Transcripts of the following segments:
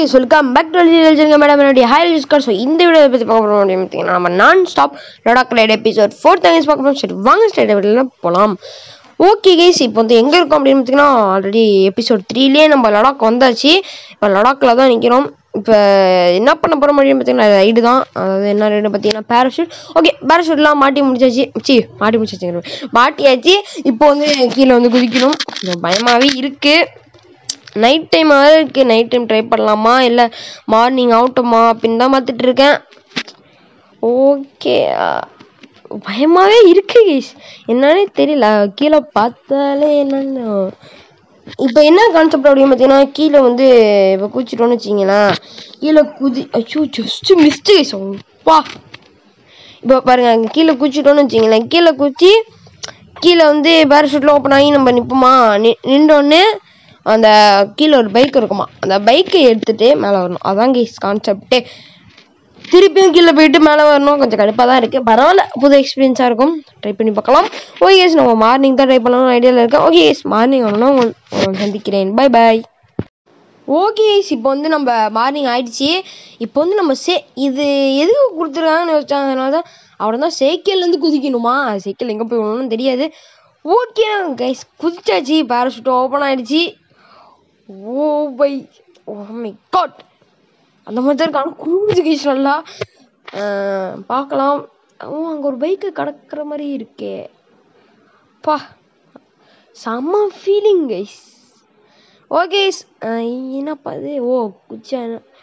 Okay welcome back to சொல்லுங்க madam என்னுடைய hi யூஸ்கர் ஸோ இந்த வீடியோ பற்றி பார்க்க போகிறோம் அப்படின்னு பார்த்தீங்கன்னா நம்ம நான் stop Ladakh light episode fourth times பார்க்க போகிறோம் சரி வாங்க ஸ்டேட் வீடியோவில் போகலாம் ஓகே கேஸ் இப்போ வந்து எங்கே இருக்கோம் அப்படின்னு பார்த்தீங்கன்னா ஆல்ரெடி எபிசோட் த்ரீலேயே நம்ம லடாக் வந்தாச்சு இப்போ லடாக்கில் தான் நிற்கிறோம் இப்போ என்ன பண்ண போகிறோம் அப்படின்னு பார்த்தீங்கன்னா ரைடு தான் அதாவது என்ன ரைடு பார்த்தீங்கன்னா பேராஷூட் ஓகே பேராஷூட்லாம் மாட்டி முடிச்சாச்சு சி மாட்டி முடிச்சாச்சு மாட்டியாச்சு இப்போ வந்து கீழே வந்து குதிக்கணும் கொஞ்சம் பயமாகவே இருக்குது நைட் டைம் வேறு இருக்குது நைட் டைம் ட்ரை பண்ணலாமா இல்லை மார்னிங் அவுட்டுமா அப்படின்னு தான் பார்த்துட்டு இருக்கேன் ஓகே பயமாகவே இருக்கு guys. என்னன்னே தெரியல கீழே பார்த்தாலே என்னன்னு இப்போ என்ன கான்செப்ட் அப்படின்னு பார்த்தீங்கன்னா கீழே வந்து இப்போ குதிச்சிட்டோன்னு வச்சிங்களேன் கீழே குதி ஐயோ ஜஸ்ட்டு மிஸ்டு கைஸ் வா இப்போ பாருங்க அங்க கீழே குதிச்சிட்டோன்னு வச்சிங்களேன் கீழே குதிச்சு கீழே வந்து பேராஷூட்டில் ஓப்பன் ஆகி நம்ம நிற்போமா நி நின்றோடனே அந்த கீழே ஒரு பைக் இருக்குமா அந்த பைக்கை எடுத்துகிட்டு மேலே வரணும் அதான் கேஸ் கான்செப்டே திருப்பியும் கீழே போயிட்டு மேலே வரணும் கொஞ்சம் கடுப்பாக தான் இருக்குது பரவாயில்ல புது எக்ஸ்பீரியன்ஸாக இருக்கும் ட்ரை பண்ணி பார்க்கலாம் ஓகே கேஸ் நம்ம மார்னிங் தான் ட்ரை பண்ணணும் ஐடியாவில் இருக்கேன் ஓகே கேஸ் மார்னிங் வரணும் உங்களை சந்திக்கிறேன் பை பாய் ஓகே இப்போ வந்து நம்ம மார்னிங் ஆயிடுச்சு இப்போ வந்து நம்ம சே இது எதுக்கு கொடுத்துருக்காங்கன்னு யோசிச்சாங்க அதனால தான் அவரை தான் சைக்கிள்லேருந்து குதிக்கணுமா சைக்கிள் எங்கே போய் விடணும்னு தெரியாது ஓகே கைஸ் குதிச்சாச்சு பேராஷூட் ஓப்பன் ஆயிடுச்சு oh boy oh my god அந்த மாதிரி தான் இருக்கு ஆனால் குளிருது கைஸ் நல்லா அஹ் பார்க்கலாம் ஓ அங்கே ஒரு பைக்கு கிடக்குற மாதிரி இருக்கே பா செம்ம ஃபீலிங் கைஸ் ஓகே என்னப்பா இது ஓ குச்சா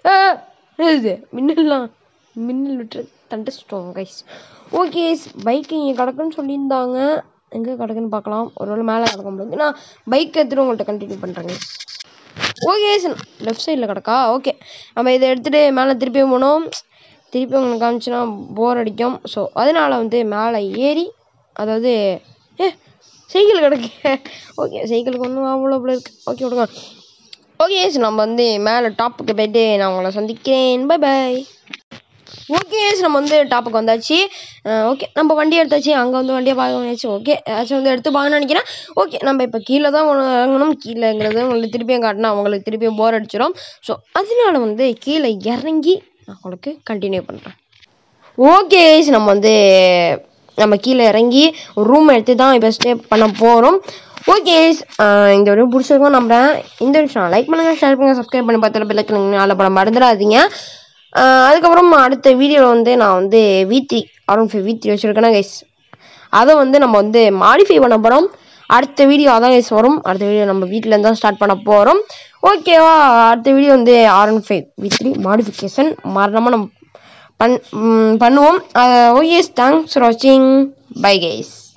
இது மின்னல்லாம் மின்னல் விட்டு தண்டஸ்டோம் கைஸ் ஓகே பைக் இங்கே கிடக்குன்னு சொல்லியிருந்தாங்க எங்கே கிடக்குன்னு பார்க்கலாம் ஒருவேளை மேலே கிடக்க முடியாது நான் பைக் எடுத்துகிட்டு உங்கள்கிட்ட கண்டினியூ பண்ணுறேங்க ஓகே லெஃப்ட் சைடில் கிடக்கா ஓகே நம்ம இதை எடுத்துகிட்டு மேலே திருப்பி போனோம் திருப்பி உங்களுக்கு காமிச்சுன்னா போர் அடிக்கும் ஸோ அதனால வந்து மேலே ஏறி அதாவது ஏ சைக்கிள் கிடக்கு ஓகே சைக்கிளுக்கு ஒன்றும் அவ்வளோ இருக்கு ஓகே விடுங்க ஓகே நம்ம வந்து மேலே டாப்புக்கு போயிட்டு நான் உங்களை சந்திக்கிறேன் பை பாய் ஓகே நம்ம வந்து டாப்புக்கு வந்தாச்சு ஓகே நம்ம வண்டி எடுத்தாச்சு அங்கே வந்து வண்டியை பார்க்க முடியாச்சு ஓகே ஏதாச்சும் வந்து எடுத்து பார்க்கணும்னு நினைக்கிறேன் ஓகே நம்ம இப்போ கீழே தான் இறங்கணும் கீழேங்கிறது உங்களுக்கு திருப்பியும் காட்டினா உங்களுக்கு திருப்பியும் போர் அடிச்சிடும் ஸோ அதனால வந்து கீழே இறங்கி நான் உங்களுக்கு கண்டினியூ பண்ணுறேன் ஓகே நம்ம வந்து நம்ம கீழே இறங்கி ஒரு ரூம் எடுத்து தான் இப்போ ஸ்டே பண்ண போகிறோம் ஓகே இந்த வீடியோ பிடிச்சிருக்கோம் நம்புறேன் இந்த விஷயம் லைக் பண்ணுங்கள் ஷேர் பண்ணுங்கள் சப்ஸ்கிரைப் பண்ணி பார்த்தால பிள்ளைக்கு நாலு படம் மறந்துடாதீங்க ஆஹ் அதுக்கப்புறம் அடுத்த வீடியோவில் வந்து நான் வந்து வீத்தி அரௌண்ட் ஃபைவ் வீத்தி வச்சுருக்கேன்னா கைஸ் அதை வந்து நம்ம வந்து மாடிஃபை பண்ண போகிறோம் அடுத்த வீடியோ அதான் கைஸ் வரும் அடுத்த வீடியோ நம்ம வீட்டிலேருந்து தான் ஸ்டார்ட் பண்ண போகிறோம் ஓகேவா அடுத்த வீடியோ வந்து R one five V three modification மரணமாக நம்ம பண் ம், பண்ணுவோம் ஓகே தேங்க்ஸ் ஃபார் வாட்சிங் பை கைஸ்